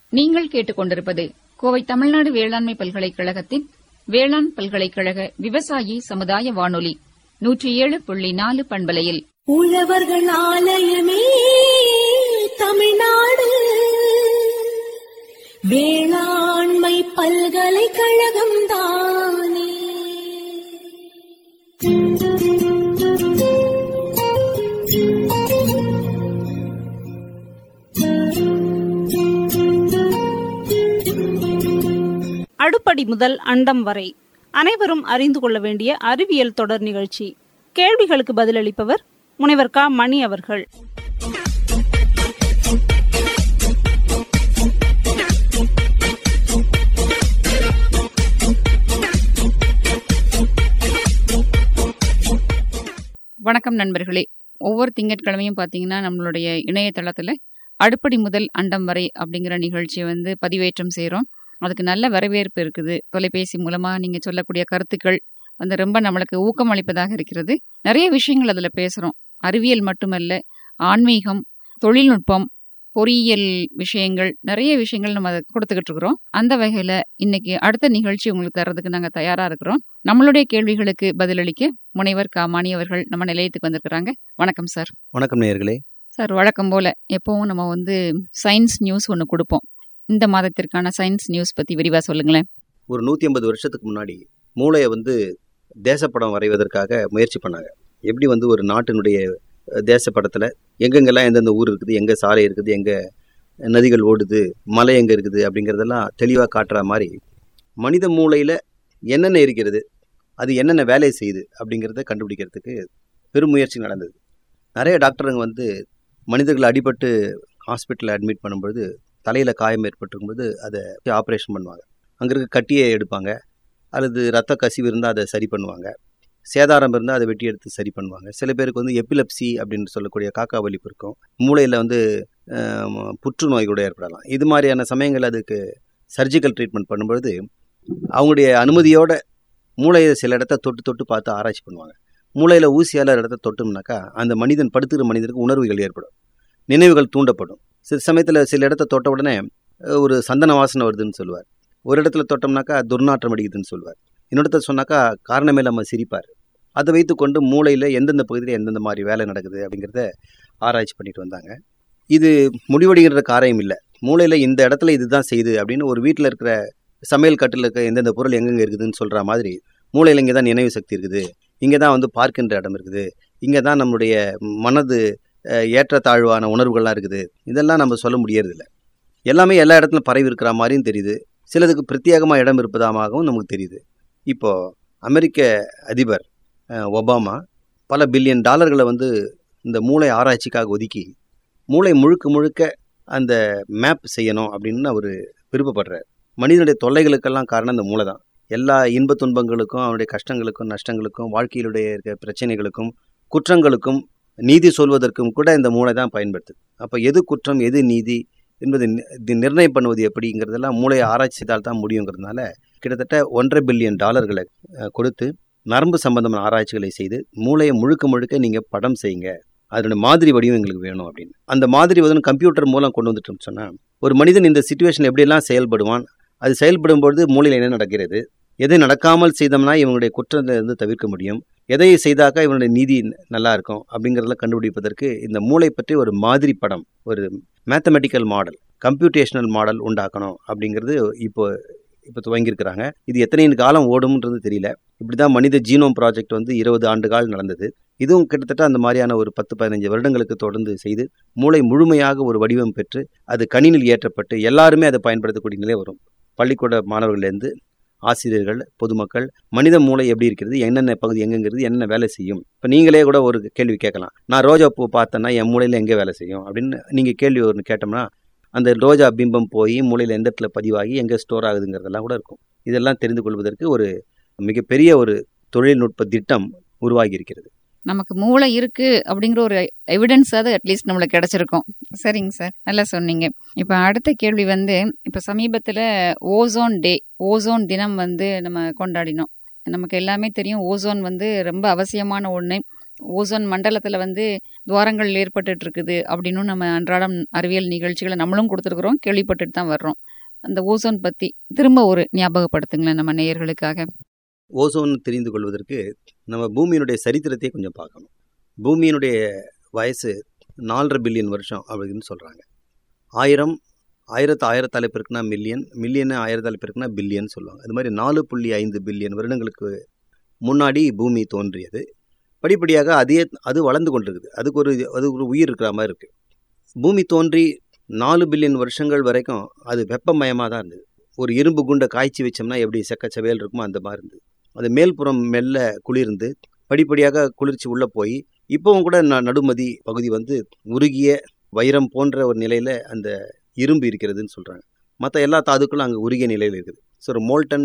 நீங்கள் கேட்டுக்கொண்டிருப்பது கோவை தமிழ்நாடு வேளாண்மை பல்கலைக்கழகத்தின் வேளாண் பல்கலைக்கழக விவசாயி சமுதாய வானொலி நூற்றி ஏழு புள்ளி நாலு பண்பலையில் உழவர்கள் ஆலயமே தமிழ்நாடு வேளாண்மை பல்கலைக்கழகம் தானே அடுப்படி முதல் அண்டம் வரை அனைவரும் அறிந்து கொள்ள வேண்டிய அறிவியல் தொடர் நிகழ்ச்சி கேள்விகளுக்கு பதிலளிப்பவர் முனைவர் க மணி அவர்கள் வணக்கம் நண்பர்களே ஒவ்வொரு திங்கட்கிழமையும் பார்த்தீங்கன்னா நம்மளுடைய இணையதளத்தில் அடுப்படி முதல் அண்டம் வரை அப்படிங்கிற நிகழ்ச்சியை வந்து பதிவேற்றம் செய்கிறோம் அதுக்கு நல்ல வரவேற்பு இருக்குது தொலைபேசி மூலமாக நீங்கள் சொல்லக்கூடிய கருத்துக்கள் வந்து ரொம்ப நம்மளுக்கு ஊக்கம் அளிப்பதாக இருக்கிறது நிறைய விஷயங்கள் அதில் பேசுகிறோம் அறிவியல் மட்டுமல்ல ஆன்மீகம் தொழில்நுட்பம் பொறியியல் விஷயங்கள் நிறைய விஷயங்கள் நம்ம அதை கொடுத்துக்கிட்டு இருக்கிறோம் அந்த வகையில் இன்னைக்கு அடுத்த நிகழ்ச்சி உங்களுக்கு தர்றதுக்கு நாங்கள் தயாராக இருக்கிறோம் நம்மளுடைய கேள்விகளுக்கு பதிலளிக்க முனைவர் காமானி அவர்கள் நம்ம நிலையத்துக்கு வந்திருக்கிறாங்க வணக்கம் சார் வணக்கம் நேயர்களே சார் வழக்கம் போல எப்பவும் நம்ம வந்து சயின்ஸ் நியூஸ் ஒன்று கொடுப்போம் இந்த மாதத்திற்கான சயின்ஸ் நியூஸ் பற்றி விரிவாக சொல்லுங்களேன் ஒரு நூற்றி ஐம்பது வருஷத்துக்கு முன்னாடி மூளையை வந்து தேசப்படம் வரைவதற்காக முயற்சி பண்ணாங்க எப்படி வந்து ஒரு நாட்டினுடைய அஹ், தேசப்படத்தில் எங்கெங்கெல்லாம் எந்தெந்த ஊர் இருக்குது எங்கே சாலை இருக்குது எங்கே நதிகள் ஓடுது மலை எங்கே இருக்குது அப்படிங்கிறதெல்லாம் தெளிவாக காட்டுற மாதிரி மனித மூளையில் என்னென்ன இருக்கிறது அது என்னென்ன வேலையை செய்யுது அப்படிங்கிறத கண்டுபிடிக்கிறதுக்கு பெரும் முயற்சி நடந்தது நிறைய டாக்டருங்க வந்து மனிதர்கள் அடிபட்டு ஹாஸ்பிட்டலில் அட்மிட் பண்ணும்பொழுது தலையில் காயம் ஏற்பட்டிருக்கும்போது அதை ஆப்ரேஷன் பண்ணுவாங்க அங்கே இருக்க கட்டியை எடுப்பாங்க அல்லது ரத்த கசிவு இருந்தால் அதை சரி பண்ணுவாங்க சேதாரம் இருந்தால் அதை வெட்டி எடுத்து சரி பண்ணுவாங்க சில பேருக்கு வந்து எப்பிலப்சி அப்படின்னு சொல்லக்கூடிய காக்கா வலிப்பு இருக்கும் மூளையில் வந்து ஆம், புற்றுநோய் கூட ஏற்படலாம் இது மாதிரியான சமயங்கள் அதுக்கு சர்ஜிக்கல் ட்ரீட்மெண்ட் பண்ணும்பொழுது அவங்களுடைய அனுமதியோட மூளையை சில இடத்த தொட்டு தொட்டு பார்த்து ஆராய்ச்சி பண்ணுவாங்க மூளையில் ஊசியால் இடத்த தொட்டோம்னாக்கா அந்த மனிதன் படுத்துகிற மனிதனுக்கு உணர்வுகள் ஏற்படும் நினைவுகள் தூண்டப்படும் சில சமயத்தில் சில இடத்த தொட்ட உடனே அஹ், ஒரு சந்தன வாசனை வருதுன்னு சொல்லுவார் ஒரு இடத்துல தொட்டோம்னாக்கா துர்நாற்றம் அடிக்குதுன்னு சொல்லுவார் இன்னொருத்தர் சொன்னாக்கா காரணமே இல்லாமல் சிரிப்பார் அதை வைத்துக்கொண்டு மூளையில் எந்தெந்த பகுதியில் எந்தெந்த மாதிரி வேலை நடக்குது அப்படிங்கிறத ஆராய்ச்சி பண்ணிட்டு வந்தாங்க இது முடிவடைகிற காரியம் இல்லை மூளையில் இந்த இடத்துல இதுதான் செய்யுது அப்படின்னு ஒரு வீட்டில் இருக்கிற சமையல் கட்டில் இருக்க எந்தெந்த பொருள் எங்கெங்கே இருக்குதுன்னு சொல்கிற மாதிரி மூளையில் இங்கே தான் நினைவு சக்தி இருக்குது இங்கே தான் வந்து பார்க்கின்ற இடம் இருக்குது இங்கே தான் நம்மளுடைய மனது அஹ், ஏற்றத்தாழ்வான உணர்வுகள்லாம் இருக்குது இதெல்லாம் நம்ம சொல்ல முடியறதில்ல எல்லாமே எல்லா இடத்துலையும் பரவி இருக்கிற மாதிரியும் தெரியுது சிலதுக்கு பிரத்யேகமாக இடம் இருப்பதாகவும் நமக்கு தெரியுது இப்போது அமெரிக்க அதிபர் அஹ், ஒபாமா பல பில்லியன் டாலர்களை வந்து இந்த மூளை ஆராய்ச்சிக்காக ஒதுக்கி மூளை முழுக்க முழுக்க அந்த மேப் செய்யணும் அப்படின்னு அவர் விருப்பப்படுறார் மனிதனுடைய தொல்லைகளுக்கெல்லாம் காரணம் இந்த மூளை தான் எல்லா இன்ப துன்பங்களுக்கும் அவனுடைய கஷ்டங்களுக்கும் நஷ்டங்களுக்கும் வாழ்க்கையிலுடைய இருக்க பிரச்சனைகளுக்கும் குற்றங்களுக்கும் நீதி சொல்வதற்கும் கூட இந்த மூளை தான் பயன்படுத்துது அப்போ எது குற்றம் எது நீதி என்பது நி- இது நிர்ணயம் பண்ணுவது எப்படிங்கிறதெல்லாம் மூளையை ஆராய்ச்சி செய்தால் தான் முடியுங்கிறதுனால கிட்டத்தட்ட ஒன்றரை பில்லியன் டாலர்களை அஹ், கொடுத்து நரம்பு சம்பந்தமான ஆராய்ச்சிகளை செய்து மூளையை முழுக்க முழுக்க நீங்கள் படம் செய்யுங்க அதனுடைய மாதிரி வடிவம் எங்களுக்கு வேணும் அப்படின்னு அந்த மாதிரி வந்து கம்ப்யூட்டர் மூலம் கொண்டு வந்துட்டோம்னு சொன்னால் ஒரு மனிதன் இந்த சுச்சுவேஷன் எப்படியெல்லாம் செயல்படுவான் அது செயல்படும் பொழுது மூளையில் என்ன நடக்கிறது எதை நடக்காமல் செய்தோம்னா இவனுடைய குற்றத்தை இருந்து தவிர்க்க முடியும் எதை செய்தாக்கா இவனுடைய நீதி நல்லா இருக்கும் அப்படிங்கிறதெல்லாம் கண்டுபிடிப்பதற்கு இந்த மூளை பற்றி ஒரு மாதிரி படம் ஒரு மேத்தமெட்டிக்கல் மாடல் கம்ப்யூட்டேஷனல் மாடல் உண்டாக்கணும் அப்படிங்கிறது இப்போ இப்போ துவங்கியிருக்கிறாங்க இது எத்தனை காலம் ஓடும்ன்றது தெரியல இப்படி தான் மனித ஜீனோம் ப்ராஜெக்ட் வந்து இருபது ஆண்டு காலம் நடந்தது இதுவும் கிட்டத்தட்ட அந்த மாதிரியான ஒரு பத்து பதினஞ்சு வருடங்களுக்கு தொடர்ந்து செய்து மூளை முழுமையாக ஒரு வடிவம் பெற்று அது கணினில் ஏற்றப்பட்டு எல்லாருமே அதை பயன்படுத்தக்கூடிய நிலை வரும் பள்ளிக்கூட மாணவர்கள்லேருந்து ஆசிரியர்கள் பொதுமக்கள் மனித மூளை எப்படி இருக்கிறது என்னென்ன பகுதி எங்கெங்கிறது என்னென்ன வேலை செய்யும் இப்போ நீங்களே கூட ஒரு கேள்வி கேட்கலாம் நான் ரோஜா பூ பார்த்தேன்னா என் மூளையில் எங்கே வேலை செய்யும் அப்படின்னு நீங்கள் கேள்வி ஒன்று கேட்டோம்னா அந்த ரோஜா பிம்பம் போய் மூளையில் எந்த இடத்துல பதிவாகி எங்கே ஸ்டோர் ஆகுதுங்கிறதெல்லாம் கூட இருக்கும் இதெல்லாம் தெரிந்து கொள்வதற்கு ஒரு மிகப்பெரிய ஒரு தொழில்நுட்ப திட்டம் உருவாகி இருக்கிறது நமக்கு மூளை இருக்கு அப்படிங்கிற ஒரு எவிடன்ஸாவது அட்லீஸ்ட் நம்மளுக்கு கிடைச்சிருக்கும் சரிங்க சார் நல்லா சொன்னீங்க இப்போ அடுத்த கேள்வி வந்து இப்போ சமீபத்தில் ஓசோன் டே ஓசோன் தினம் வந்து நம்ம கொண்டாடினோம் நமக்கு எல்லாமே தெரியும் ஓசோன் வந்து ரொம்ப அவசியமான ஒன்று ஓசோன் மண்டலத்துல வந்து துவாரங்கள் ஏற்பட்டுட்டு இருக்குது அப்படின்னு நம்ம அன்றாடம் அறிவியல் நிகழ்ச்சிகளை நம்மளும் கொடுத்துருக்குறோம் கேள்விப்பட்டுட்டு தான் வர்றோம் அந்த ஓசோன் பத்தி திரும்ப ஒரு ஞாபகப்படுத்துங்களேன் நம்ம நேயர்களுக்காக ஓசோன் தெரிந்து கொள்வதற்கு நம்ம பூமியினுடைய சரித்திரத்தை கொஞ்சம் பார்க்கணும் பூமியினுடைய வயசு நாலரை பில்லியன் வருஷம் அப்படின்னு சொல்கிறாங்க ஆயிரம் ஆயிரத்து ஆயிரத்தாலே பெருக்குனா மில்லியன் மில்லியன் ஆயிரத்தாலே பெருக்குனா பில்லியன் சொல்லுவாங்க அது மாதிரி நாலு புள்ளி ஐந்து பில்லியன் வருடங்களுக்கு முன்னாடி பூமி தோன்றியது படிப்படியாக அதே அது வளர்ந்து கொண்டிருக்குது அதுக்கு ஒரு அது ஒரு உயிர் இருக்கிற மாதிரி இருக்குது பூமி தோன்றி நாலு பில்லியன் வருஷங்கள் வரைக்கும் அது வெப்பமயமாக தான் இருந்தது ஒரு இரும்பு குண்டை காய்ச்சி வச்சோம்னா எப்படி செக்கச்சவையல் இருக்குமோ அந்த மாதிரி இருந்தது அது மேல்புறம் மெல்ல குளிர்ந்து படிப்படியாக குளிர்ச்சி உள்ளே போய் இப்போவும் கூட ந நடுமதி பகுதி வந்து உருகிய வைரம் போன்ற ஒரு நிலையில் அந்த இரும்பு இருக்கிறதுன்னு சொல்கிறாங்க மற்ற எல்லா தாதுக்களும் அங்கே உருகிய நிலையில் இருக்குது ஸோ ஒரு மோல்டன்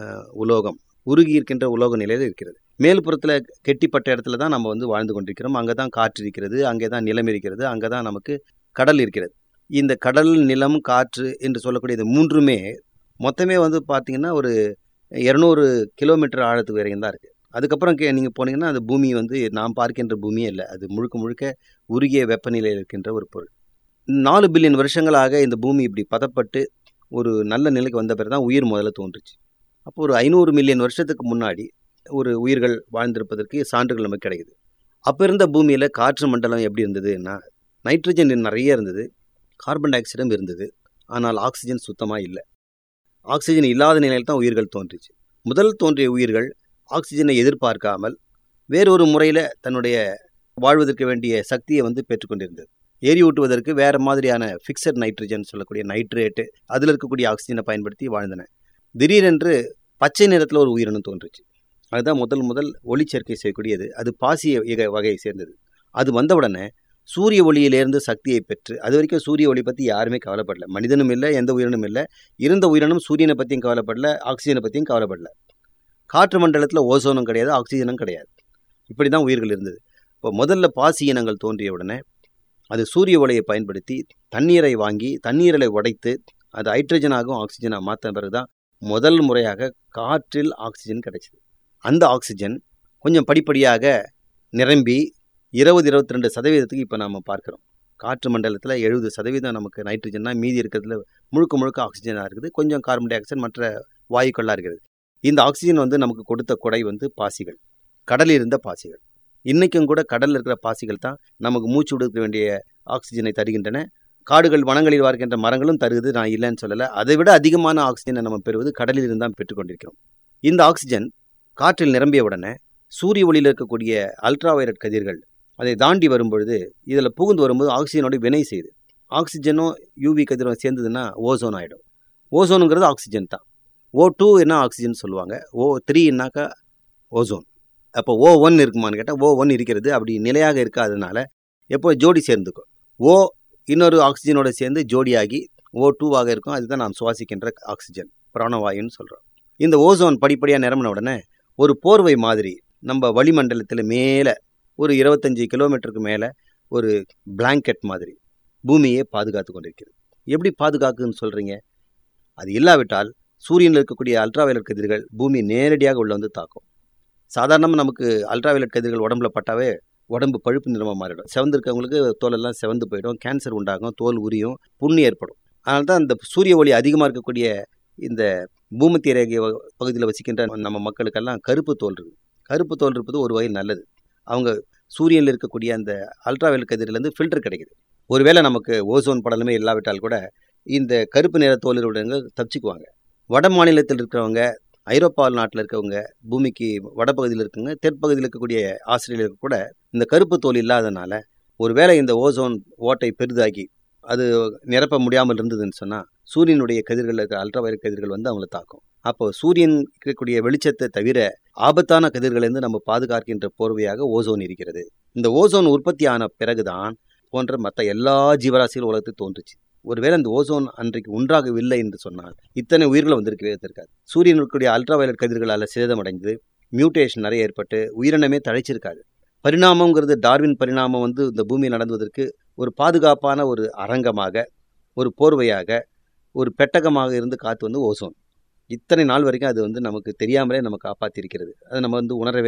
உலோகம் உருகி இருக்கின்ற உலோக நிலையில் இருக்கிறது மேல்புறத்தில் கெட்டிப்பட்ட இடத்துல தான் நம்ம வந்து வாழ்ந்து கொண்டிருக்கிறோம் அங்கே தான் காற்று இருக்கிறது அங்கே தான் நிலம் இருக்கிறது அங்கே தான் நமக்கு கடல் இருக்கிறது இந்த கடல் நிலம் காற்று என்று சொல்லக்கூடிய இந்த மூன்றுமே மொத்தமே வந்து பார்த்திங்கன்னா ஒரு இரநூறு கிலோமீட்டர் ஆழத்துக்கு வரைக்கும் தான் இருக்குது அதுக்கப்புறம் கே நீங்கள் போனீங்கன்னா அந்த பூமி வந்து நாம் பார்க்கின்ற பூமியே இல்லை அது முழுக்க முழுக்க உருகிய வெப்பநிலையில் இருக்கின்ற ஒரு பொருள் நாலு பில்லியன் வருஷங்களாக இந்த பூமி இப்படி பதப்பட்டு ஒரு நல்ல நிலைக்கு வந்த பிறகு தான் உயிர் முதல்ல தோன்றுச்சு அப்போ ஒரு ஐநூறு மில்லியன் வருஷத்துக்கு முன்னாடி ஒரு உயிர்கள் வாழ்ந்திருப்பதற்கு சான்றுகள் நமக்கு கிடைக்குது அப்போ இருந்த பூமியில் காற்று மண்டலம் எப்படி இருந்ததுன்னா நைட்ரஜன் நிறைய இருந்தது கார்பன் டை ஆக்சைடும் இருந்தது ஆனால் ஆக்சிஜன் சுத்தமாக இல்லை ஆக்சிஜன் இல்லாத நிலையில் தான் உயிர்கள் தோன்றிச்சு முதல் தோன்றிய உயிர்கள் ஆக்சிஜனை எதிர்பார்க்காமல் வேறொரு முறையில் தன்னுடைய வாழ்வதற்கு வேண்டிய சக்தியை வந்து பெற்றுக்கொண்டிருந்தது எரியூட்டுவதற்கு வேறு மாதிரியான ஃபிக்சட் நைட்ரஜன் சொல்லக்கூடிய நைட்ரேட்டு அதில் இருக்கக்கூடிய ஆக்சிஜனை பயன்படுத்தி வாழ்ந்தன திடீரென்று பச்சை நிறத்தில் ஒரு உயிரினம் தோன்றுச்சு அதுதான் முதல் முதல் ஒளிச்சேர்க்கை செய்யக்கூடியது அது பாசிய இக வகையை சேர்ந்தது அது வந்தவுடனே சூரிய ஒளியிலேருந்து சக்தியை பெற்று அது வரைக்கும் சூரிய ஒளி பற்றி யாருமே கவலைப்படல மனிதனும் இல்லை எந்த உயிரினும் இல்லை இருந்த உயிரினும் சூரியனை பற்றியும் கவலைப்படல ஆக்சிஜனை பற்றியும் கவலைப்படல காற்று மண்டலத்தில் ஓசோனும் கிடையாது ஆக்சிஜனும் கிடையாது இப்படி தான் உயிர்கள் இருந்தது இப்போ முதல்ல பாசி இனங்கள் தோன்றிய உடனே அது சூரிய ஒளியை பயன்படுத்தி தண்ணீரை வாங்கி தண்ணீரை உடைத்து அது ஹைட்ரஜனாகவும் ஆக்சிஜனாக மாற்ற பிறகு தான் முதல் முறையாக காற்றில் ஆக்சிஜன் கிடைச்சிது அந்த ஆக்சிஜன் கொஞ்சம் படிப்படியாக நிரம்பி இருபது இருபத்தி ரெண்டு சதவீதத்துக்கு இப்போ நாம் பார்க்குறோம் காற்று மண்டலத்தில் எழுபது சதவீதம் நமக்கு நைட்ரஜன்னா மீதி இருக்கிறதுல முழுக்க முழுக்க ஆக்சிஜனாக இருக்குது கொஞ்சம் கார்பன் டை ஆக்சைடு மற்ற வாயுக்களாக இருக்கிறது இந்த ஆக்சிஜன் வந்து நமக்கு கொடுத்த கொடை வந்து பாசிகள் கடலில் இருந்த பாசிகள் இன்றைக்கும் கூட கடலில் இருக்கிற பாசிகள் தான் நமக்கு மூச்சு விடுக்க வேண்டிய ஆக்சிஜனை தருகின்றன காடுகள் வனங்களில் வாழ்கின்ற மரங்களும் தருகுது நான் இல்லைன்னு சொல்லலை அதை விட அதிகமான ஆக்சிஜனை நம்ம பெறுவது கடலில் இருந்து தான் பெற்றுக்கொண்டிருக்கிறோம் இந்த ஆக்சிஜன் காற்றில் நிரம்பிய உடனே சூரிய ஒளியில் இருக்கக்கூடிய அல்ட்ரா வயலட் கதிர்கள் அதை தாண்டி வரும்பொழுது இதில் புகுந்து வரும்போது ஆக்சிஜனோட வினை செய்யுது ஆக்சிஜனும் யூவி கதிரும் சேர்ந்ததுன்னா ஓசோன் ஆகிடும் ஓசோனுங்கிறது ஆக்சிஜன் தான் ஓ டூ என்ன ஆக்சிஜன் சொல்லுவாங்க ஓ த்ரீன்னாக்கா ஓசோன் அப்போ ஓ ஒன் இருக்குமான்னு கேட்டால் ஓ ஒன் இருக்கிறது அப்படி நிலையாக இருக்காதனால எப்போ ஜோடி சேர்ந்துக்கும் ஓ இன்னொரு ஆக்சிஜனோட சேர்ந்து ஜோடியாகி ஓ டூவாக இருக்கும் அதுதான் நாம் சுவாசிக்கின்ற ஆக்சிஜன் பிராணவாயுன்னு சொல்கிறோம் இந்த ஓசோன் படிப்படியாக நிரம்பின உடனே ஒரு போர்வை மாதிரி நம்ம வளிமண்டலத்தில் மேலே ஒரு இருபத்தஞ்சி கிலோமீட்டருக்கு மேலே ஒரு பிளாங்கெட் மாதிரி பூமியை பாதுகாத்து கொண்டிருக்கிறது எப்படி பாதுகாக்குன்னு சொல்கிறீங்க அது இல்லாவிட்டால் சூரியனில் இருக்கக்கூடிய அல்ட்ராவயலட் கதிர்கள் பூமி நேரடியாக உள்ள வந்து தாக்கும் சாதாரணமாக நமக்கு அல்ட்ராவயலட் கதிர்கள் உடம்புல பட்டாவே உடம்பு பழுப்பு நிறமாக மாறிடும் செவந்திருக்கவங்களுக்கு தோலெல்லாம் செவந்து போயிடும் கேன்சர் உண்டாகும் தோல் உரியும் புண்ணு ஏற்படும் அதனால தான் இந்த சூரிய ஒளி அதிகமாக இருக்கக்கூடிய இந்த பூமத்திய ரேகை பகுதியில் வசிக்கின்ற நம்ம மக்களுக்கெல்லாம் கருப்பு தோல் இருக்குது கருப்பு தோல் இருப்பது ஒரு வகையில் நல்லது அவங்க சூரியனில் இருக்கக்கூடிய அந்த அல்ட்ராவயலட் கதிரிலேருந்து ஃபில்டர் கிடைக்குது ஒருவேளை நமக்கு ஓசோன் படலமே இல்லாவிட்டால் கூட இந்த கருப்பு நிற தோலிலுடையவங்க தப்பிச்சுக்குவாங்க வட மாநிலத்தில் இருக்கிறவங்க ஐரோப்பா நாட்டில் இருக்கவங்க பூமிக்கு வடபகுதியில் இருக்குங்க தெற்பகுதியில் இருக்கக்கூடிய ஆஸ்திரேலியாவுக்கு கூட இந்த கருப்பு தோல் இல்லாதனால ஒருவேளை இந்த ஓசோன் ஓட்டை பெரிதாகி அது நிரப்ப முடியாமல் இருந்ததுன்னு சொன்னால் சூரியனுடைய கதிர்கள் இருக்கிற அல்ட்ராவயலட் கதிர்கள் வந்து அவங்கள தாக்கும் அப்போ சூரியன் இருக்கக்கூடிய வெளிச்சத்தை தவிர ஆபத்தான கதிர்களிலிருந்து நம்ம பாதுகாக்கின்ற போர்வையாக ஓசோன் இருக்கிறது இந்த ஓசோன் உற்பத்தி ஆன பிறகுதான் போன்ற மற்ற எல்லா ஜீவராசிகள் உலகத்தில் தோன்றுச்சு ஒருவேளை இந்த ஓசோன் அன்றைக்கு உண்டாகவில்லை என்று சொன்னால் இத்தனை உயிர்கள் வந்திருக்கவே இருக்காது சூரியன் இருக்கக்கூடிய அல்ட்ராவயலட் கதிர்களால் சேதமடைந்து மியூட்டேஷன் நிறைய ஏற்பட்டு உயிரினமே தழைச்சிருக்காது பரிணாமங்கிறது டார்வின் பரிணாமம் வந்து இந்த பூமியில் நடந்துவதற்கு ஒரு பாதுகாப்பான ஒரு அரங்கமாக ஒரு போர்வையாக ஒரு பெட்டகமாக இருந்து காத்து வந்து ஓசோன் இத்தனை நாள் வரைக்கும் அது வந்து நமக்கு தெரியாமலே நம்ம காப்பாற்றிருக்கிறது அதை நம்ம வந்து உணரவே இல்லை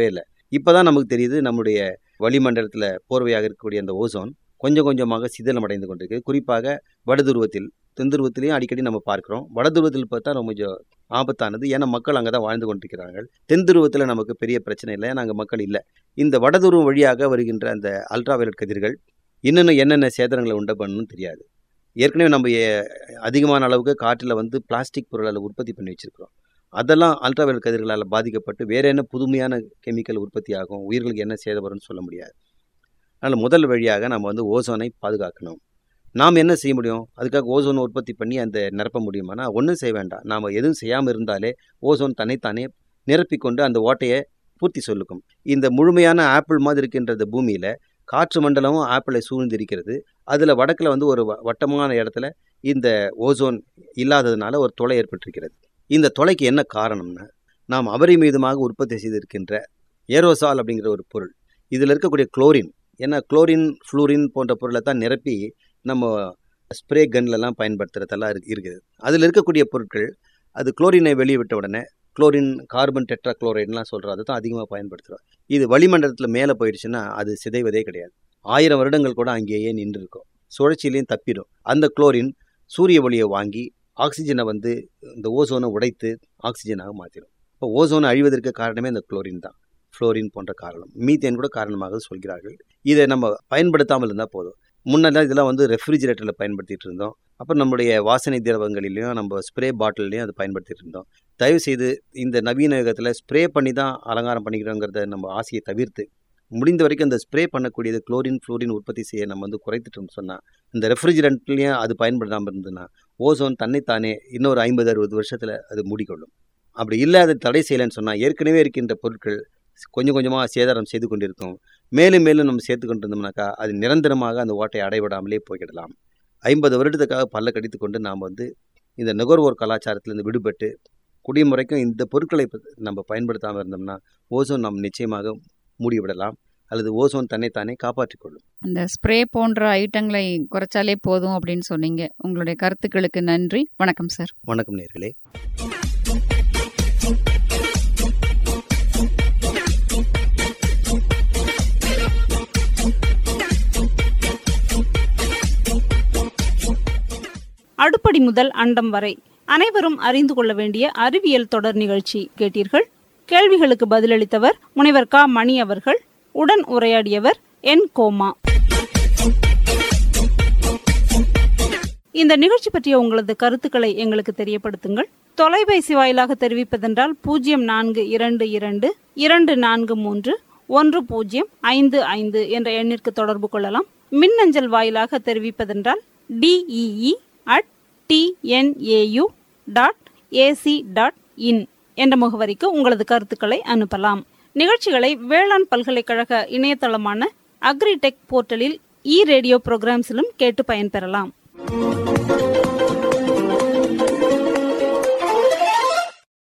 இப்போ தான் நமக்கு தெரியுது நம்முடைய வளிமண்டலத்தில் போர்வையாக இருக்கக்கூடிய அந்த ஓசோன் கொஞ்சம் கொஞ்சமாக சிதிலமடைந்து கொண்டிருக்கு குறிப்பாக வடதுருவத்தில் தென்துருவத்திலையும் அடிக்கடி நம்ம பார்க்குறோம் வடதுருவத்தில் பார்த்தா ரொம்ப கொஞ்சம் ஆபத்தானது ஏன்னா மக்கள் அங்கே தான் வாழ்ந்து கொண்டிருக்கிறார்கள் தென் துருவத்தில் நமக்கு பெரிய பிரச்சனை இல்லை ஏன்னா அங்கே மக்கள் இல்லை இந்த வடதுருவம் வழியாக வருகின்ற அந்த அல்ட்ராவயலட் கதிர்கள் இன்னும் என்னென்ன சேதனங்களை உண்டு பண்ணணும்னு தெரியாது ஏற்கனவே நம்ம ஏ- அதிகமான அளவுக்கு காற்றில் வந்து பிளாஸ்டிக் பொருளை உற்பத்தி பண்ணி வச்சிருக்கிறோம் அதெல்லாம் அல்ட்ராவயலட் கதிர்களால் பாதிக்கப்பட்டு வேற என்ன புதுமையான கெமிக்கல் உற்பத்தி ஆகும் உயிர்களுக்கு என்ன சேதம் வரும்னு சொல்ல முடியாது அதனால் முதல் வழியாக நம்ம வந்து ஓசோனை பாதுகாக்கணும் நாம் என்ன செய்ய முடியும் அதுக்காக ஓசோன் உற்பத்தி பண்ணி அந்த நிரப்ப முடியுமானா ஒன்றும் செய்ய வேண்டாம் நாம் எதுவும் செய்யாமல் இருந்தாலே ஓசோன் தன்னைத்தானே நிரப்பிக்கொண்டு அந்த ஓட்டையை பூர்த்தி சொல்லுக்கும் இந்த முழுமையான ஆப்பிள் மாதிரி இருக்கின்ற இந்த பூமியில் காற்று மண்டலமும் ஆப்பிளை சூழ்ந்து இருக்கிறது அதில் வடக்கில் வந்து ஒரு வ- வட்டமான இடத்துல இந்த ஓசோன் இல்லாததுனால ஒரு தொலை ஏற்பட்டிருக்கிறது இந்த தொலைக்கு என்ன காரணம்னா நாம் அபரிமிதமாக உற்பத்தி செய்திருக்கின்ற ஏரோசால் அப்படிங்கிற ஒரு பொருள் இதில் இருக்கக்கூடிய குளோரின் ஏன்னா குளோரின் ஃப்ளூரின் போன்ற பொருளை தான் நிரப்பி நம்ம ஸ்ப்ரே கன்லலாம் பயன்படுத்துறதெல்லாம் இருக்கு இருக்குது அதில் இருக்கக்கூடிய பொருட்கள் அது குளோரினை வெளியே விட்ட உடனே குளோரின் கார்பன் டெட்ரா குளோரைட்லாம் சொல்கிறோம் அதை தான் அதிகமாக பயன்படுத்துகிறோம் இது வளிமண்டலத்தில் மேலே போயிடுச்சுன்னா அது சிதைவதே கிடையாது ஆயிரம் வருடங்கள் கூட அங்கேயே நின்று இருக்கும் சுழற்சியிலையும் தப்பிடும் அந்த குளோரின் சூரிய ஒளியை வாங்கி ஆக்சிஜனை வந்து இந்த ஓசோனை உடைத்து ஆக்சிஜனாக மாற்றிடும் இப்போ ஓசோனை அழிவதற்கு காரணமே இந்த குளோரின் தான் ஃப்ளோரின் போன்ற காரணம் மீத்தேன் கூட காரணமாக சொல்கிறார்கள் இதை நம்ம பயன்படுத்தாமல் இருந்தால் போதும் முன்னெல்லாம் இதெல்லாம் வந்து ரெஃப்ரிஜிரேட்டரில் பயன்படுத்திட்டு இருந்தோம் அப்புறம் நம்முடைய வாசனை திரவங்களிலையும் நம்ம ஸ்ப்ரே பாட்டில்லையும் அதை பயன்படுத்திட்டு இருந்தோம் தயவு செய்து இந்த நவீன யுகத்தில் ஸ்ப்ரே பண்ணி தான் அலங்காரம் பண்ணிக்கிறோங்கிறத நம்ம ஆசையை தவிர்த்து முடிந்த வரைக்கும் அந்த ஸ்ப்ரே பண்ணக்கூடியது குளோரின் ஃப்ளோரின் உற்பத்தி செய்ய நம்ம வந்து குறைத்துட்டோம்னு சொன்னால் இந்த ரெஃப்ரிஜிரண்ட்லேயும் அது பயன்படுத்தாமல் இருந்ததுன்னா ஓசோன் தன்னைத்தானே இன்னொரு ஐம்பது அறுபது வருஷத்தில் அது மூடிக்கொள்ளும் அப்படி இல்லாத தடை செய்யலைன்னு சொன்னால் ஏற்கனவே இருக்கின்ற பொருட்கள் கொஞ்சம் கொஞ்சமாக சேதாரம் செய்து கொண்டிருக்கும் மேலும் மேலும் நம்ம சேர்த்து கொண்டு இருந்தோம்னாக்கா அது நிரந்தரமாக அந்த ஓட்டை அடைவிடாமலே போய்விடலாம் ஐம்பது வருடத்துக்காக பல்ல கடித்து கொண்டு நாம் வந்து இந்த நுகர்வோர் கலாச்சாரத்திலிருந்து விடுபட்டு குடிமுறைக்கும் இந்த பொருட்களை ப- நம்ம பயன்படுத்தாமல் இருந்தோம்னா ஓசோன் நாம் நிச்சயமாக மூடிவிடலாம் அல்லது ஓசோன் தன்னைத்தானே காப்பாற்றிக் கொள்ளும் அந்த ஸ்ப்ரே போன்ற ஐட்டங்களை குறைச்சாலே போதும் அப்படின்னு சொன்னீங்க உங்களுடைய கருத்துக்களுக்கு நன்றி வணக்கம் சார் வணக்கம் நேர்களே அடுப்படி முதல் அண்டம் வரை அனைவரும் அறிந்து கொள்ள வேண்டிய அறிவியல் தொடர் நிகழ்ச்சி கேட்டீர்கள் கேள்விகளுக்கு பதிலளித்தவர் முனைவர் க மணி அவர்கள் உடன் உரையாடியவர் என் கோமா இந்த நிகழ்ச்சி பற்றிய உங்களது கருத்துக்களை எங்களுக்கு தெரியப்படுத்துங்கள் தொலைபேசி வாயிலாக தெரிவிப்பதென்றால் பூஜ்ஜியம் நான்கு இரண்டு இரண்டு இரண்டு நான்கு மூன்று ஒன்று பூஜ்ஜியம் ஐந்து ஐந்து என்ற எண்ணிற்கு தொடர்பு கொள்ளலாம் மின்னஞ்சல் வாயிலாக தெரிவிப்பதென்றால் D E E at T N A U dot A C dot in என்ற முகவரிக்கு உங்களது கருத்துக்களை அனுப்பலாம் நிகழ்ச்சிகளை வேளாண் பல்கலைக்கழக இணையதளமான அக்ரிடெக் போர்ட்டலில் இ ரேடியோ ப்ரோக்ராம்ஸிலும் கேட்டு பயன்பெறலாம்